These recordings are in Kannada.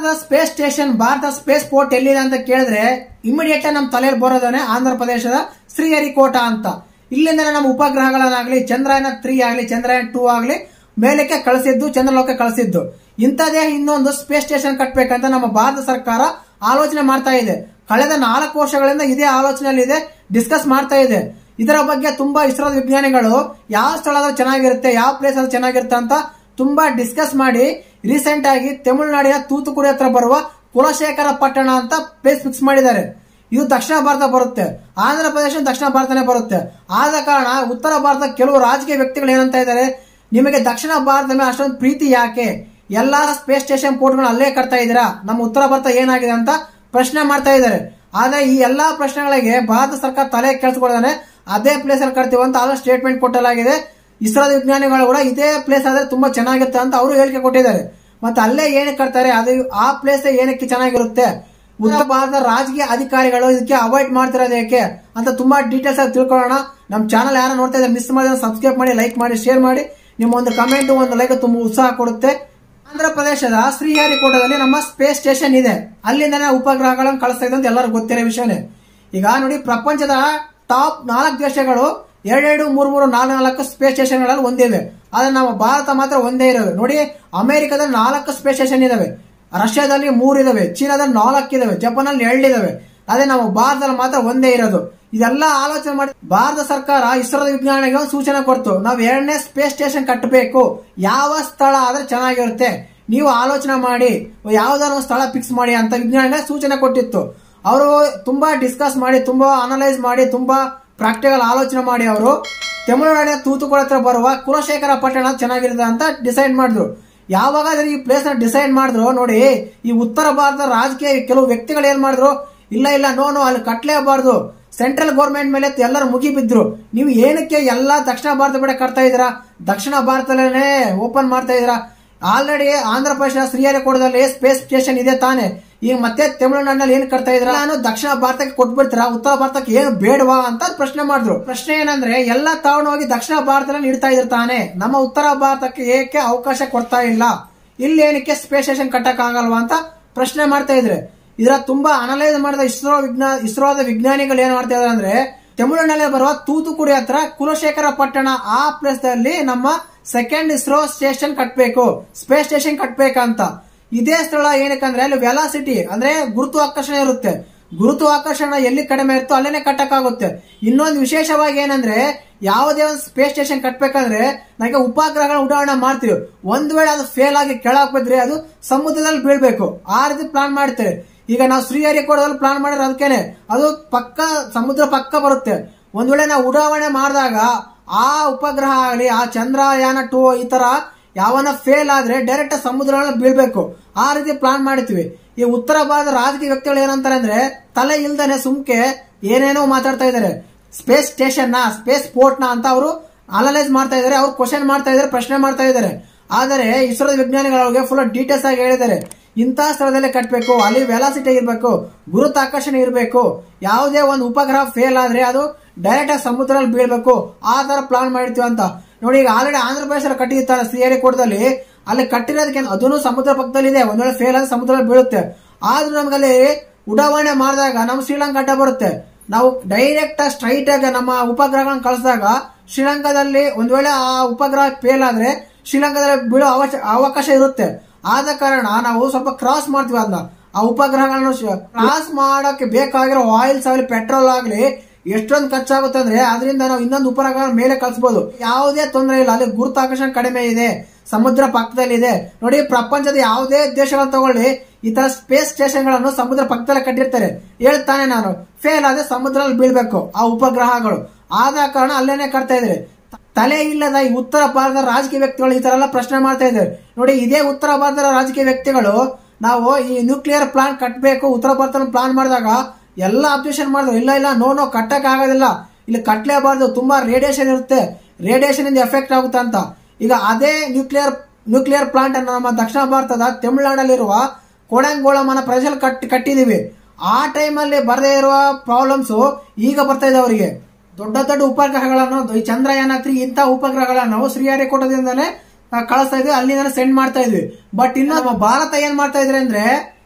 ಭಾರತದ space station Bharat spaceport ಎಲ್ಲಿದೆ ಅಂತ ಕೇಳಿದ್ರೆ ಇಮಿಡಿಯೇಟ್ ನಮ್ ತಲೆಯಲ್ಲಿ ಬರೋದನೆ ಆಂಧ್ರ ಪ್ರದೇಶದ ಶ್ರೀಹರಿಕೋಟ ಅಂತ ಇಲ್ಲಿಂದ ನಮ್ಮ ಉಪಗ್ರಹಗಳನ್ನಾಗ್ಲಿ ಚಂದ್ರಯಾನ ತ್ರೀ ಆಗ್ಲಿ ಚಂದ್ರಯಾನ ಟೂ ಆಗ್ಲಿ ಮೇಲಕ್ಕೆ ಕಳಿಸಿದ್ದು ಚಂದ್ರಲೋಕ ಕಳಿಸಿದ್ದು ಇಂಥದೇ ಇನ್ನೊಂದು ಸ್ಪೇಸ್ ಸ್ಟೇಷನ್ ಕಟ್ಬೇಕಂತ ನಮ್ಮ ಭಾರತ ಸರ್ಕಾರ ಆಲೋಚನೆ ಮಾಡ್ತಾ ಇದೆ ಕಳೆದ ನಾಲ್ಕು ವರ್ಷಗಳಿಂದ ಇದೇ ಆಲೋಚನೆಯಲ್ಲಿ ಇದೆ ಡಿಸ್ಕಸ್ ಮಾಡ್ತಾ ಇದೆ ಇದರ ಬಗ್ಗೆ ತುಂಬಾ ಇಸ್ರೋದ ವಿಜ್ಞಾನಿಗಳು ಯಾವ ಸ್ಥಳ ಚೆನ್ನಾಗಿರುತ್ತೆ ಯಾವ ಪ್ಲೇಸ್ ಅದು ಚೆನ್ನಾಗಿರುತ್ತೆ ಅಂತ ತುಂಬಾ ಡಿಸ್ಕಸ್ ಮಾಡಿ ರೀಸೆಂಟ್ ಆಗಿ ತಮಿಳುನಾಡಿನ ತೂತುಕುಡಿ ಹತ್ರ ಬರುವ ಕುಲಶೇಖರ ಪಟ್ಟಣ ಅಂತ ಪ್ಲೇಸ್ ಫಿಕ್ಸ್ ಮಾಡಿದ್ದಾರೆ ಇದು ದಕ್ಷಿಣ ಭಾರತ ಬರುತ್ತೆ ಆಂಧ್ರ ಪ್ರದೇಶ ದಕ್ಷಿಣ ಭಾರತನೇ ಬರುತ್ತೆ ಆದ ಕಾರಣ ಉತ್ತರ ಭಾರತ ಕೆಲವು ರಾಜಕೀಯ ವ್ಯಕ್ತಿಗಳು ಏನಂತ ಇದ್ದಾರೆ ನಿಮಗೆ ದಕ್ಷಿಣ ಭಾರತ ಮೇಲೆ ಅಷ್ಟೊಂದು ಪ್ರೀತಿ ಯಾಕೆ ಎಲ್ಲಾ ಸ್ಪೇಸ್ ಸ್ಟೇಷನ್ ಪೋರ್ಟ್ಗಳು ಅಲ್ಲೇ ಕಟ್ತಾ ಇದ್ದೀರಾ ನಮ್ಮ ಉತ್ತರ ಭಾರತ ಏನಾಗಿದೆ ಅಂತ ಪ್ರಶ್ನೆ ಮಾಡ್ತಾ ಇದ್ದಾರೆ ಆದ್ರೆ ಈ ಎಲ್ಲಾ ಪ್ರಶ್ನೆಗಳಿಗೆ ಭಾರತ ಸರ್ಕಾರ ತಲೆ ಕೆಲ್ಸ್ಕೊಳ್ದಾನೆ ಅದೇ ಪ್ಲೇಸ್ ಅಲ್ಲಿ ಕಟ್ತೀವಿ ಅಂತ ಆಲ್ರೆಡಿ ಸ್ಟೇಟ್ಮೆಂಟ್ ಕೊಟ್ಟಲಾಗಿದೆ ಇಸ್ರೋದ ವಿಜ್ಞಾನಿಗಳು ಕೂಡ ಇದೇ ಪ್ಲೇಸ್ ಆದ್ರೆ ತುಂಬಾ ಚೆನ್ನಾಗಿರುತ್ತೆ ಅಂತ ಅವರು ಹೇಳಿಕೆ ಕೊಟ್ಟಿದ್ದಾರೆ ಮತ್ತೆ ಅಲ್ಲೇ ಏನಕ್ಕೆ ಕಟ್ತಾರೆ ಅದು ಆ ಪ್ಲೇಸ್ ಏನಕ್ಕೆ ಚೆನ್ನಾಗಿರುತ್ತೆ ಉತ್ತರ ಭಾರತದ ರಾಜಕೀಯ ಅಧಿಕಾರಿಗಳು ಇದಕ್ಕೆ ಅವಾಯ್ಡ್ ಮಾಡ್ತಿರೋದು ಏಕೆ ಅಂತ ತುಂಬಾ ಡೀಟೇಲ್ಸ್ ಆಗಿ ತಿಳ್ಕೊಳ್ಳೋಣ ನಮ್ಮ ಚಾನಲ್ ಯಾರು ನೋಡ್ತಾ ಇದ್ದಾರೆ ಮಿಸ್ ಮಾಡಿದ್ರೆ ಸಬ್ಸ್ಕ್ರೈಬ್ ಮಾಡಿ ಲೈಕ್ ಮಾಡಿ ಶೇರ್ ಮಾಡಿ ನಿಮ್ಮ ಒಂದು ಕಮೆಂಟ್ ಒಂದು ಲೈಕ್ ತುಂಬಾ ಉತ್ಸಾಹ ಕೊಡುತ್ತೆ ಆಂಧ್ರ ಪ್ರದೇಶದ ಶ್ರೀಹರಿಕೋಟದಲ್ಲಿ ನಮ್ಮ ಸ್ಪೇಸ್ ಸ್ಟೇಷನ್ ಇದೆ ಅಲ್ಲಿಂದನೇ ಉಪಗ್ರಹಗಳನ್ನು ಕಳಿಸ್ತಾ ಇದೆ ಅಂತ ಎಲ್ಲರಿಗೂ ಗೊತ್ತಿರೋ ವಿಷಯನೇ ಈಗ ನೋಡಿ ಪ್ರಪಂಚದ ಟಾಪ್ ನಾಲ್ಕು ದೇಶಗಳು ಎರಡೆರಡು ಮೂರು ಮೂರು ನಾಲ್ಕು ನಾಲ್ಕು ಸ್ಪೇಸ್ ಸ್ಟೇಷನ್ಗಳಲ್ಲಿ ಒಂದಿವೆ ಆದ್ರೆ ನಮ್ಮ ಭಾರತ ಮಾತ್ರ ಒಂದೇ ಇರೋದು ನೋಡಿ ಅಮೆರಿಕದಲ್ಲಿ ನಾಲ್ಕು ಸ್ಪೇಸ್ ಸ್ಟೇಷನ್ ಇದಾವೆ ರಷ್ಯಾದಲ್ಲಿ ಮೂರು ಇದಾವೆ ಚೀನಾದಲ್ಲಿ ನಾಲ್ಕು ಇದಾವೆ ಜಪಾನ್ ಅಲ್ಲಿ ಎರಡು ಇದಾವೆ ಅದೇ ನಮ್ಮ ಭಾರತದಲ್ಲಿ ಮಾತ್ರ ಒಂದೇ ಇರೋದು ಇದೆಲ್ಲ ಆಲೋಚನೆ ಮಾಡಿ ಭಾರತ ಸರ್ಕಾರ ಇಸ್ರೋದ ವಿಜ್ಞಾನಿಗೆ ಒಂದು ಸೂಚನೆ ಕೊಡ್ತು ನಾವು ಎರಡನೇ ಸ್ಪೇಸ್ ಸ್ಟೇಷನ್ ಕಟ್ಟಬೇಕು ಯಾವ ಸ್ಥಳ ಆದ್ರೆ ಚೆನ್ನಾಗಿರುತ್ತೆ ನೀವು ಆಲೋಚನೆ ಮಾಡಿ ಯಾವ್ದಾದ್ರು ಒಂದು ಸ್ಥಳ ಫಿಕ್ಸ್ ಮಾಡಿ ಅಂತ ವಿಜ್ಞಾನಿಗೆ ಸೂಚನೆ ಕೊಟ್ಟಿತ್ತು ಅವರು ತುಂಬಾ ಡಿಸ್ಕಸ್ ಮಾಡಿ ತುಂಬಾ ಅನಲೈಸ್ ಮಾಡಿ ತುಂಬಾ ಪ್ರಾಕ್ಟಿಕಲ್ ಆಲೋಚನೆ ಮಾಡಿ ಅವರು ತಮಿಳುನಾಡಿನ ತೂತುಕುಡಿ ಹತ್ರ ಬರುವ ಕುಲಶೇಖರ ಪಟ್ಟಣ ಚೆನ್ನಾಗಿರುತ್ತೆ ಅಂತ ಡಿಸೈಡ್ ಮಾಡಿದ್ರು ಯಾವಾಗಾದ್ರೂ ಈ ಪ್ಲೇಸ್ ನ ಡಿಸೈಡ್ ಮಾಡಿದ್ರು ನೋಡಿ ಈ ಉತ್ತರ ಭಾರತದ ರಾಜಕೀಯ ಕೆಲವು ವ್ಯಕ್ತಿಗಳು ಏನ್ ಮಾಡಿದ್ರು ಇಲ್ಲ ಇಲ್ಲ ನೋ ನೋ ಅಲ್ಲಿ ಕಟ್ಲೇಬಾರ್ದು ಸೆಂಟ್ರಲ್ ಗೌರ್ಮೆಂಟ್ ಮೇಲೆ ಎಲ್ಲರೂ ಮುಗಿ ಬಿದ್ರು ನೀವು ಏನಕ್ಕೆ ಎಲ್ಲಾ ದಕ್ಷಿಣ ಭಾರತ ಕಡೆ ಕಟ್ತಾ ಇದೀರಾ ದಕ್ಷಿಣ ಭಾರತದಲ್ಲೇ ಓಪನ್ ಮಾಡ್ತಾ ಇದೀರಾ ಆಲ್ರೆಡಿ ಆಂಧ್ರ ಪ್ರದೇಶ ಶ್ರೀಹರಿಕೋಟದಲ್ಲಿ ಸ್ಪೇಸ್ ಸ್ಟೇಷನ್ ಇದೆ ತಾನೆ ಈಗ ಮತ್ತೆ ತಮಿಳುನಾಡಿನಲ್ಲಿ ಏನ್ ಕಟ್ತಾ ಇದ್ರ ನಾನು ದಕ್ಷಿಣ ಭಾರತಕ್ಕೆ ಕೊಟ್ಬಿಡ್ತೀರಾ ಉತ್ತರ ಭಾರತಕ್ಕೆ ಏನು ಬೇಡವಾ ಅಂತ ಪ್ರಶ್ನೆ ಮಾಡಿದ್ರು ಪ್ರಶ್ನೆ ಏನಂದ್ರೆ ಎಲ್ಲ ತಗೊಂಡೋಗಿ ದಕ್ಷಿಣ ಭಾರತದಲ್ಲಿ ಇಡ್ತಾ ಇದ್ರು ತಾನೆ ನಮ್ಮ ಉತ್ತರ ಭಾರತಕ್ಕೆ ಏಕೆ ಅವಕಾಶ ಕೊಡ್ತಾ ಇಲ್ಲ ಇಲ್ಲಿ ಏನಕ್ಕೆ ಸ್ಪೇಸ್ ಸ್ಟೇಷನ್ ಕಟ್ಟಕ್ ಆಗಲ್ವಾ ಅಂತ ಪ್ರಶ್ನೆ ಮಾಡ್ತಾ ಇದ್ರೆ ಇದರ ತುಂಬಾ ಅನಲೈಸ್ ಮಾಡಿದ ಇಸ್ರೋ ವಿಜ್ಞಾನ ಇಸ್ರೋದ ವಿಜ್ಞಾನಿಗಳು ಏನ್ ಮಾಡ್ತಾ ಇದಾರೆ ಅಂದ್ರೆ ತಮಿಳುನಾಡಿನಲ್ಲಿ ಬರುವ ತೂತುಕುಡಿ ಹತ್ರ ಕುಲಶೇಖರ ಪಟ್ಟಣ ಆ ಪ್ಲೇಸ್ ದಲ್ಲಿ ನಮ್ಮ ಸೆಕೆಂಡ್ ಇಸ್ರೋ ಸ್ಟೇಷನ್ ಕಟ್ಬೇಕು ಸ್ಪೇಸ್ ಸ್ಟೇಷನ್ ಕಟ್ಬೇಕಂತ ಇದೇ ಸ್ಥಳ ಏನಕ್ಕಂದ್ರೆ ಅಲ್ಲಿ ವೆಲಾಸಿಟಿ ಅಂದ್ರೆ ಗುರುತು ಆಕರ್ಷಣೆ ಇರುತ್ತೆ ಗುರುತು ಆಕರ್ಷಣೆ ಎಲ್ಲಿ ಕಡಿಮೆ ಇರುತ್ತೋ ಅಲ್ಲೇನೆ ಕಟ್ಟಕ್ಕಾಗುತ್ತೆ ಇನ್ನೊಂದು ವಿಶೇಷವಾಗಿ ಏನಂದ್ರೆ ಯಾವುದೇ ಒಂದು ಸ್ಪೇಸ್ ಸ್ಟೇಷನ್ ಕಟ್ಬೇಕಂದ್ರೆ ನನಗೆ ಉಪಗ್ರಹಗಳ ಉಡಾವಣೆ ಮಾಡ್ತೀವಿ ಒಂದ್ ವೇಳೆ ಅದು ಫೇಲ್ ಆಗಿ ಕೆಳಕ್ ಬಿದ್ರೆ ಅದು ಸಮುದ್ರದಲ್ಲಿ ಬೀಳ್ಬೇಕು ಆ ರೀತಿ ಪ್ಲಾನ್ ಮಾಡ್ತೇವೆ ಈಗ ನಾವು ಶ್ರೀಹರಿಕೋಟದಲ್ಲಿ ಪ್ಲಾನ್ ಮಾಡಿದ್ರೆ ಅದಕ್ಕೇನೆ ಅದು ಪಕ್ಕ ಸಮುದ್ರ ಪಕ್ಕ ಬರುತ್ತೆ ಒಂದ್ ವೇಳೆ ನಾವು ಉಡಾವಣೆ ಮಾಡಿದಾಗ ಆ ಉಪಗ್ರಹ ಆಗಲಿ ಆ ಚಂದ್ರಯಾನ ಟೂ ಈ ತರ ಯಾವನ ಫೇಲ್ ಆದ್ರೆ ಡೈರೆಕ್ಟ್ ಸಮುದ್ರಗಳಲ್ಲಿ ಬೀಳ್ಬೇಕು ಆ ರೀತಿ ಪ್ಲಾನ್ ಮಾಡಿದ್ವಿ ಈ ಉತ್ತರ ಭಾರತದ ರಾಜಕೀಯ ವ್ಯಕ್ತಿಗಳು ಏನಂತಾರೆ ಅಂದ್ರೆ ತಲೆ ಇಲ್ದಾನೆ ಸುಮ್ಕೆ ಏನೇನೋ ಮಾತಾಡ್ತಾ ಇದಾರೆ ಸ್ಪೇಸ್ ಸ್ಟೇಷನ್ ನ ಸ್ಪೇಸ್ ಪೋರ್ಟ್ ನ ಅಂತ ಅವರು ಅನಲೈಸ್ ಮಾಡ್ತಾ ಇದಾರೆ ಅವ್ರು ಕ್ವಶನ್ ಮಾಡ್ತಾ ಇದಾರೆ ಪ್ರಶ್ನೆ ಮಾಡ್ತಾ ಇದಾರೆ ಆದರೆ ಇಸ್ರೋದ ವಿಜ್ಞಾನಿಗಳಿಗೆ ಫುಲ್ ಡೀಟೇಲ್ಸ್ ಆಗಿ ಹೇಳಿದ್ದಾರೆ ಇಂತಹ ಸ್ಥಳದಲ್ಲಿ ಕಟ್ಟಬೇಕು ಅಲ್ಲಿ ವೆಲಾಸಿಟಿ ಇರಬೇಕು ಗುರುತಾಕರ್ಷಣೆ ಇರಬೇಕು ಯಾವುದೇ ಒಂದು ಉಪಗ್ರಹ ಫೇಲ್ ಆದ್ರೆ ಅದು ಡೈರೆಕ್ಟ್ ಆಗಿ ಸಮುದ್ರದಲ್ಲಿ ಬೀಳ್ಬೇಕು ಆ ತರ ಪ್ಲಾನ್ ಮಾಡಿರ್ತೀವಿ ಅಂತ ನೋಡಿ ಈಗ ಆಲ್ರೆಡಿ ಆಂಧ್ರ ಪ್ರದೇಶ ಕಟ್ಟಿರ್ತಾರೆ ಶ್ರೀಹರಿಕೋಟದಲ್ಲಿ ಅಲ್ಲಿ ಕಟ್ಟಿರೋದಕ್ಕೆ ಅದನ್ನು ಸಮುದ್ರ ಪಕ್ಕದಲ್ಲಿ ಇದೆ ಒಂದ್ ವೇಳೆ ಫೇಲ್ ಆದ್ರೆ ಸಮುದ್ರದಲ್ಲಿ ಬೀಳುತ್ತೆ ಆದ್ರೂ ನಮ್ಗಲ್ಲಿ ಉಡಾವಣೆ ಮಾಡಿದಾಗ ನಮ್ಮ ಶ್ರೀಲಂಕಾ ಅಡ್ಡ ಬರುತ್ತೆ ನಾವು ಡೈರೆಕ್ಟ್ ಸ್ಟ್ರೈಟ್ ಆಗಿ ನಮ್ಮ ಉಪಗ್ರಹಗಳನ್ನ ಕಳಿಸಿದಾಗ ಶ್ರೀಲಂಕಾದಲ್ಲಿ ಒಂದ್ ವೇಳೆ ಆ ಉಪಗ್ರಹ ಫೇಲ್ ಆದ್ರೆ ಶ್ರೀಲಂಕಾದಲ್ಲಿ ಬೀಳೋ ಅವಶ- ಅವಕಾಶ ಇರುತ್ತೆ ಆದ ಕಾರಣ ನಾವು ಸ್ವಲ್ಪ ಕ್ರಾಸ್ ಮಾಡ್ತೀವಿ ಅದನ್ನ ಆ ಉಪಗ್ರಹಗಳನ್ನು ಕ್ರಾಸ್ ಮಾಡಕ್ಕೆ ಬೇಕಾಗಿರೋ ಆಯಿಲ್ಸ್ ಆಗಲಿ ಪೆಟ್ರೋಲ್ ಆಗಲಿ ಎಷ್ಟೊಂದು ಖರ್ಚಾಗುತ್ತೆ ಅಂದ್ರೆ ಅದರಿಂದ ನಾವು ಇನ್ನೊಂದು ಉಪಗ್ರಹ ಮೇಲೆ ಕಳಿಸಬಹುದು ಯಾವುದೇ ತೊಂದರೆ ಇಲ್ಲ ಅಲ್ಲಿ ಗುರುತಾಕರ್ಷಣೆ ಕಡಿಮೆ ಇದೆ ಸಮುದ್ರ ಪಕ್ಕದಲ್ಲಿ ಇದೆ ನೋಡಿ ಪ್ರಪಂಚದ ಯಾವುದೇ ದೇಶಗಳನ್ನು ತಗೊಳ್ಳಿ ಈ ತರ ಸ್ಪೇಸ್ ಸ್ಟೇಷನ್ ಗಳನ್ನು ಸಮುದ್ರ ಪಕ್ಕದಲ್ಲೇ ಕಟ್ಟಿರ್ತಾರೆ ಹೇಳ್ತಾನೆ ನಾನು ಫೇಲ್ ಆದ್ರೆ ಸಮುದ್ರದಲ್ಲಿ ಬೀಳ್ಬೇಕು ಆ ಉಪಗ್ರಹಗಳು ಆದ ಕಾರಣ ಅಲ್ಲೇನೆ ಕಟ್ತಾ ಇದ್ರೆ ತಲೆ ಇಲ್ಲದ ಈ ಉತ್ತರ ಭಾರತದ ರಾಜಕೀಯ ವ್ಯಕ್ತಿಗಳು ಈ ತರ ಎಲ್ಲ ಪ್ರಶ್ನೆ ಮಾಡ್ತಾ ಇದ್ದಾರೆ ನೋಡಿ ಇದೇ ಉತ್ತರ ಭಾರತದ ರಾಜಕೀಯ ವ್ಯಕ್ತಿಗಳು ನಾವು ಈ ನ್ಯೂಕ್ಲಿಯರ್ ಪ್ಲಾಂಟ್ ಕಟ್ಟಬೇಕು ಉತ್ತರ ಭಾರತ ಪ್ಲಾನ್ ಮಾಡಿದಾಗ ಎಲ್ಲ ಅಬ್ಜೆಕ್ಷನ್ ಮಾಡಿದ್ರು ಇಲ್ಲ ಇಲ್ಲ ನೋ ನೋ ಕಟ್ಟಕ್ ಆಗೋದಿಲ್ಲ ಇಲ್ಲಿ ಕಟ್ಲೇಬಾರ್ದು ತುಂಬಾ ರೇಡಿಯೇಷನ್ ಇರುತ್ತೆ ರೇಡಿಯೇಷನ್ ಇಂದ ಎಫೆಕ್ಟ್ ಆಗುತ್ತೆ ಅಂತ ಈಗ ಅದೇ ನ್ಯೂಕ್ಲಿಯರ್ ನ್ಯೂಕ್ಲಿಯರ್ ಪ್ಲಾಂಟ್ ಅನ್ನು ನಮ್ಮ ದಕ್ಷಿಣ ಭಾರತದ ತಮಿಳುನಾಡಲ್ಲಿರುವ ಕೊಡಂಗೋಳಮನ ಪ್ರದೇಶದಲ್ಲಿ ಕಟ್ ಕಟ್ಟಿದೀವಿ ಆ ಟೈಮಲ್ಲಿ ಬರದೇ ಇರುವ ಪ್ರಾಬ್ಲಮ್ಸ್ ಈಗ ಬರ್ತಾ ಇದೆ ಅವರಿಗೆ ದೊಡ್ಡ ದೊಡ್ಡ ಉಪಗ್ರಹಗಳನ್ನು ಈ ಚಂದ್ರಯಾನ ತ್ರೀ ಇಂಥ ಉಪಗ್ರಹಗಳನ್ನು ನಾವು ಶ್ರೀಹರಿಕೋಟದಿಂದಲೇ ಆ, ಕಳಿಸ್ತಾ ಇದ್ವಿ ಅಲ್ಲಿಂದ ಸೆಂಡ್ ಮಾಡ್ತಾ ಇದ್ವಿ ಬಟ್ ಇನ್ನು ನಮ್ಮ ಭಾರತ ಏನ್ ಮಾಡ್ತಾ ಇದ್ರೆ ಅಂದ್ರೆ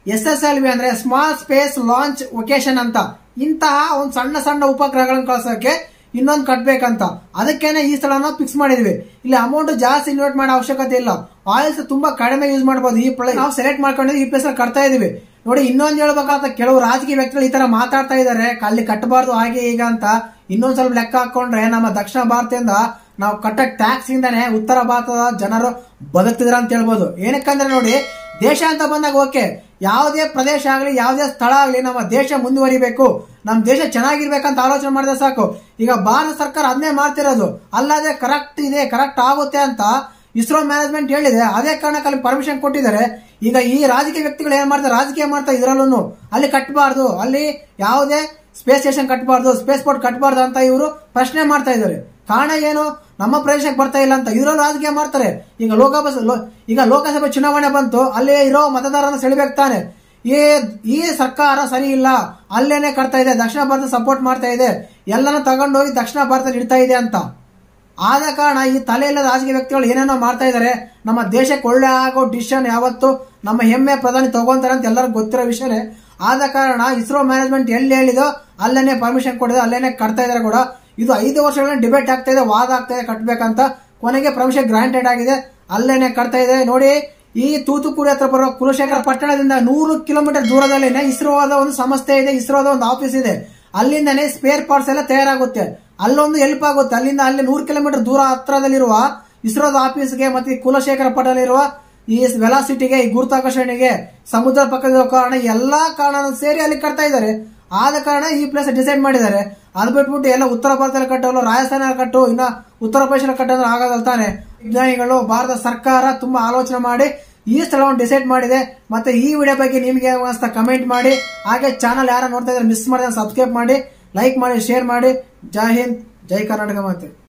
ಎಸ್ ಎಸ್ ಎಲ್ ವಿ ಅಂದ್ರೆ ಸ್ಮಾಲ್ ಸ್ಪೇಸ್ ಲಾಂಚ್ ಒಕೇಶನ್ ಅಂತ ಇಂತಹ ಒಂದು ಸಣ್ಣ ಸಣ್ಣ ಉಪಗ್ರಹಗಳನ್ನು ಕಳ್ಸೋಕೆ ಇನ್ನೊಂದು ಕಟ್ಬೇಕಂತ ಅದಕ್ಕೇನೆ ಈ ಸ್ಥಳನ ಫಿಕ್ಸ್ ಮಾಡಿದ್ವಿ ಇಲ್ಲಿ ಅಮೌಂಟ್ ಜಾಸ್ತಿ ಇನ್ವೆಸ್ಟ್ ಮಾಡೋ ಅವಶ್ಯಕತೆ ಇಲ್ಲ ಆಯಿಲ್ಸ್ ತುಂಬಾ ಕಡಿಮೆ ಯೂಸ್ ಮಾಡಬಹುದು ಈ ಪ್ಲೇಸ್ ನಾವು ಸೆಲೆಕ್ಟ್ ಮಾಡ್ಕೊಂಡಿದ್ವಿ ಈ ಪ್ಲೇಸ್ ಅಲ್ಲಿ ಕಟ್ತಾ ಇದೀವಿ ನೋಡಿ ಇನ್ನೊಂದು ಹೇಳ್ಬೇಕಾದ ಕೆಲವು ರಾಜಕೀಯ ವ್ಯಕ್ತಿಗಳು ಈ ತರ ಮಾತಾಡ್ತಾ ಇದಾರೆ ಅಲ್ಲಿ ಕಟ್ಟಬಾರ್ದು ಹಾಗೆ ಈಗ ಅಂತ ಇನ್ನೊಂದ್ ಸ್ವಲ್ಪ ಲೆಕ್ಕ ಹಾಕೊಂಡ್ರೆ ನಮ್ಮ ದಕ್ಷಿಣ ಭಾರತದಿಂದ ನಾವು ಕಟ್ಟ ಟ್ಯಾಕ್ಸ್ ಇಂದಾನೆ ಉತ್ತರ ಭಾರತದ ಜನರು ಬದುಕ್ತಿದ್ರ ಅಂತ ಹೇಳ್ಬೋದು ಏನಕ್ಕಂದ್ರೆ ನೋಡಿ ದೇಶ ಅಂತ ಬಂದಾಗ ಓಕೆ ಯಾವುದೇ ಪ್ರದೇಶ ಆಗಲಿ ಯಾವುದೇ ಸ್ಥಳ ಆಗಲಿ ನಮ್ಮ ದೇಶ ಮುಂದುವರಿಬೇಕು ನಮ್ಮ ದೇಶ ಚೆನ್ನಾಗಿರ್ಬೇಕಂತ ಆಲೋಚನೆ ಮಾಡಿದ್ರೆ ಸಾಕು ಈಗ ಭಾರತ ಸರ್ಕಾರ ಅದನ್ನೇ ಮಾಡ್ತಿರೋದು ಅಲ್ಲದೆ ಕರೆಕ್ಟ್ ಇದೆ ಕರೆಕ್ಟ್ ಆಗುತ್ತೆ ಅಂತ ಇಸ್ರೋ ಮ್ಯಾನೇಜ್ಮೆಂಟ್ ಹೇಳಿದೆ ಅದೇ ಕಾರಣಕ್ಕೆ ಅಲ್ಲಿ ಪರ್ಮಿಷನ್ ಕೊಟ್ಟಿದ್ದಾರೆ ಈಗ ಈ ರಾಜಕೀಯ ವ್ಯಕ್ತಿಗಳು ಏನ್ ಮಾಡ್ತಾರೆ ರಾಜಕೀಯ ಮಾಡ್ತಾರೆ ಇದರಲ್ಲೂ ಅಲ್ಲಿ ಕಟ್ಟಬಾರ್ದು ಅಲ್ಲಿ ಯಾವುದೇ ಸ್ಪೇಸ್ ಸ್ಟೇಷನ್ ಕಟ್ಟಬಾರ್ದು ಸ್ಪೇಸ್ ಪೋರ್ಟ್ ಕಟ್ಟಬಾರ್ದು ಅಂತ ಇವರು ಪ್ರಶ್ನೆ ಮಾಡ್ತಾ ಇದ್ದಾರೆ ಕಾರಣ ಏನು ನಮ್ಮ ಪ್ರದೇಶಕ್ಕೆ ಬರ್ತಾ ಇಲ್ಲ ಅಂತ ಇದರಲ್ಲೂ ರಾಜಕೀಯ ಮಾಡ್ತಾರೆ ಈಗ ಲೋಕಸಭೆ ಲೋ- ಈಗ ಲೋಕಸಭೆ ಚುನಾವಣೆ ಬಂತು ಅಲ್ಲಿ ಇರೋ ಮತದಾರನ ಸೆಳಿಬೇಕು ತಾನೆ ಈ ಈ ಸರ್ಕಾರ ಸರಿ ಇಲ್ಲ ಅಲ್ಲೇನೆ ಕಟ್ತಾ ಇದೆ ದಕ್ಷಿಣ ಭಾರತ ಸಪೋರ್ಟ್ ಮಾಡ್ತಾ ಇದೆ ಎಲ್ಲನೂ ತಗೊಂಡೋಗಿ ದಕ್ಷಿಣ ಭಾರತ ಇಡ್ತಾ ಇದೆ ಅಂತ ಆದ ಕಾರಣ ಈ ತಲೆ ಇಲ್ಲದ ರಾಜಕೀಯ ವ್ಯಕ್ತಿಗಳು ಏನೇನೋ ಮಾಡ್ತಾ ಇದ್ದಾರೆ ನಮ್ಮ ದೇಶಕ್ಕೆ ಒಳ್ಳೆ ಆಗೋ ಡಿಸಿಷನ್ ಯಾವತ್ತು ನಮ್ಮ ಹೆಮ್ಮೆ ಪ್ರಧಾನಿ ತಗೊಂತಾರೆ ಅಂತ ಎಲ್ಲರಿಗೂ ಗೊತ್ತಿರೋ ವಿಷಯನೇ ಆದ ಕಾರಣ ಇಸ್ರೋ ಮ್ಯಾನೇಜ್ಮೆಂಟ್ ಎಲ್ಲಿ ಹೇಳಿದೋ ಅಲ್ಲೇನೆ ಪರ್ಮಿಷನ್ ಕೊಡಿದೆ ಅಲ್ಲೇನೆ ಕಟ್ತಾ ಇದಾರೆ ಕೂಡ ಇದು ಐದು ವರ್ಷಗಳ ಡಿಬೇಟ್ ಆಗ್ತಾ ಇದೆ ವಾದ ಆಗ್ತಾ ಇದೆ ಕಟ್ಟಬೇಕಂತ ಕೊನೆಗೆ ಪರ್ಮಿಷನ್ ಗ್ರಾಂಟೆಡ್ ಆಗಿದೆ ಅಲ್ಲೇನೆ ಕಟ್ತಾ ಇದೆ ನೋಡಿ ಈ ತೂತುಕುಡಿ ಹತ್ರ ಬರುವ ಕುಲಶೇಖರ ಪಟ್ಟಣದಿಂದ ನೂರು ಕಿಲೋಮೀಟರ್ ದೂರದಲ್ಲಿನೇ ಇಸ್ರೋದ ಒಂದು ಸಂಸ್ಥೆ ಇದೆ ಇಸ್ರೋದ ಒಂದು ಆಫೀಸ್ ಇದೆ ಅಲ್ಲಿಂದನೇ ಸ್ಪೇರ್ ಪಾರ್ಟ್ಸ್ ಎಲ್ಲ ತಯಾರಾಗುತ್ತೆ ಅಲ್ಲೊಂದು ಹೆಲ್ಪ್ ಆಗುತ್ತೆ ಅಲ್ಲಿಂದ ಅಲ್ಲಿ ನೂರು ಕಿಲೋಮೀಟರ್ ದೂರ ಹತ್ರದಲ್ಲಿರುವ ಇಸ್ರೋದ ಆಫೀಸ್ಗೆ ಮತ್ತೆ ಈ ಕುಲಶೇಖರ ಪಟ್ಟಣದಲ್ಲಿರುವ ಈ ವೆಲಾಸಿಟಿಗೆ ಈ ಗುರುತ್ವಾಕರ್ಷಣೆಗೆ ಸಮುದ್ರ ಪಕ್ಕದ ಕಾರಣ ಎಲ್ಲಾ ಕಾರಣ ಸೇರಿ ಅಲ್ಲಿ ಕಟ್ತಾ ಇದ್ದಾರೆ ಆದ ಕಾರಣ ಈ ಪ್ಲೇಸ್ ಡಿಸೈಡ್ ಮಾಡಿದ್ದಾರೆ ಅದು ಬಿಟ್ಬಿಟ್ಟು ಎಲ್ಲ ಉತ್ತರ ಭಾರತದಲ್ಲಿ ಕಟ್ಟೋಲ್ಲ ರಾಜಸ್ಥಾನ ಕಟ್ಟು ಇನ್ನ ಉತ್ತರ ಪ್ರದೇಶ ಕಟ್ಟೋದ್ರೆ ಆಗೋದಲ್ಲ ತಾನೆ ವಿಜ್ಞಾನಿಗಳು ಭಾರತ ಸರ್ಕಾರ ತುಂಬಾ ಆಲೋಚನೆ ಮಾಡಿ ಈ ಸ್ಥಳವನ್ನು ಡಿಸೈಡ್ ಮಾಡಿದೆ ಮತ್ತೆ ಈ ವಿಡಿಯೋ ಬಗ್ಗೆ ನಿಮಗೆ ಅನಿಸ್ತಾ ಕಮೆಂಟ್ ಮಾಡಿ ಹಾಗೆ ಚಾನಲ್ ಯಾರು ನೋಡ್ತಾ ಇದ್ರೆ ಮಿಸ್ ಮಾಡಿದ್ರೆ ಸಬ್ಸ್ಕ್ರೈಬ್ ಮಾಡಿ ಲೈಕ್ ಮಾಡಿ ಶೇರ್ ಮಾಡಿ ಜೈ ಹಿಂದ್ ಜೈ ಕರ್ನಾಟಕ ಮಾತೆ